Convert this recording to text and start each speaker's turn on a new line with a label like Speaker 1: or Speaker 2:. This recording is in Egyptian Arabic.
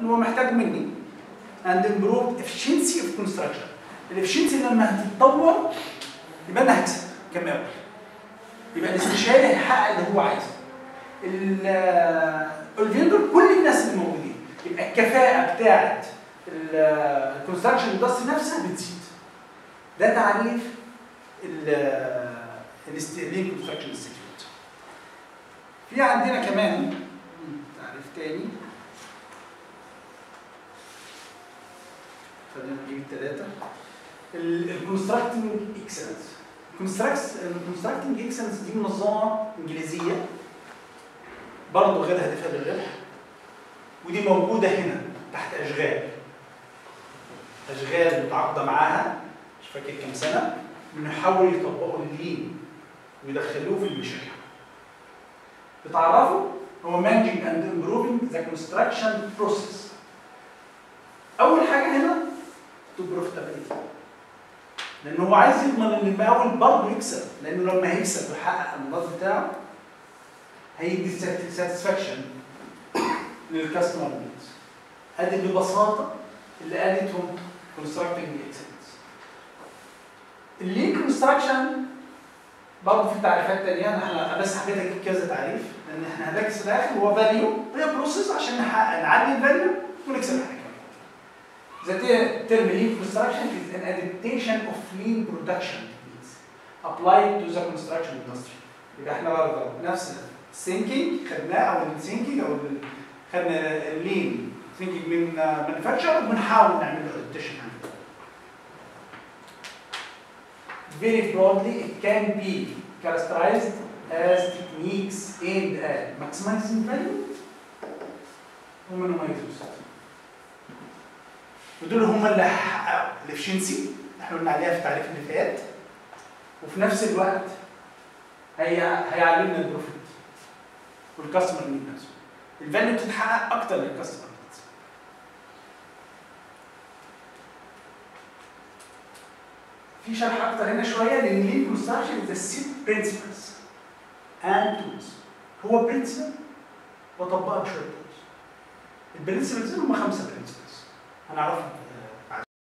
Speaker 1: هو محتاج مني and improve efficiency of construction الافشنسي لما هتتطور يبقى انا هكسب كمقاول يبقى الاستشاري هيحقق اللي هو عايزه ال- الفيندور كل الناس اللي موجودين يبقى الكفاءه بتاعه الكونستراكشن اندستري نفسها بتزيد ده تعريف الستيلين كونستراكشن انستيتيوت في عندنا كمان تعريف تاني خلينا نجيب الثلاثه الكونستراكتنج اكسلنس الكونستراكتنج اكسلنس دي منظمه انجليزيه برضه غير هدفها للربح ودي موجوده هنا تحت اشغال اشغال متعاقده معاها مش فاكر كام سنه بنحاول يطبقوا اللين ويدخلوه في المشاريع بتعرفوا هو managing and improving the construction process اول حاجه هنا to profitability لان هو عايز يضمن ان المقاول برضه يكسب لانه لما هيكسب ويحقق المراد بتاعه هيدي ساتسفاكشن للكاستمر نيدز ادي ببساطه اللي قالتهم كونستراكتنج اكسلنس اللين كونستراكشن برضه في تعريفات تانية انا بس حبيت اجيب كذا تعريف لان احنا هنركز في الاخر هو فاليو هي بروسيس عشان نحقق نعلي الفاليو ونكسب الحاجه The term lean construction is an adaptation of lean production techniques applied to the construction industry. يبقى احنا برضه نفس الثينكينج خدناه او الثينكينج او ال- خدنا اللين ثينكينج من مانيفاكتشر وبنحاول نعمل له adaptation عنده. Very broadly, it can be characterized as techniques aimed at maximizing value ومينيمايزing ودول هم اللي هيحققوا الافشنسي احنا قلنا عليها في التعريف اللي فات وفي نفس الوقت هي هيعلمنا البروفيت والكاستمر نيد نفسه الفاليو بتتحقق اكتر للكاستمر نيدز في شرح اكتر هنا شويه لان لين كونستراكشن ذا سيت برنسبلز اند تولز هو برنسبل وطبقها بشويه تولز البرنسبلز هم خمسه برنسبلز هنعرفهم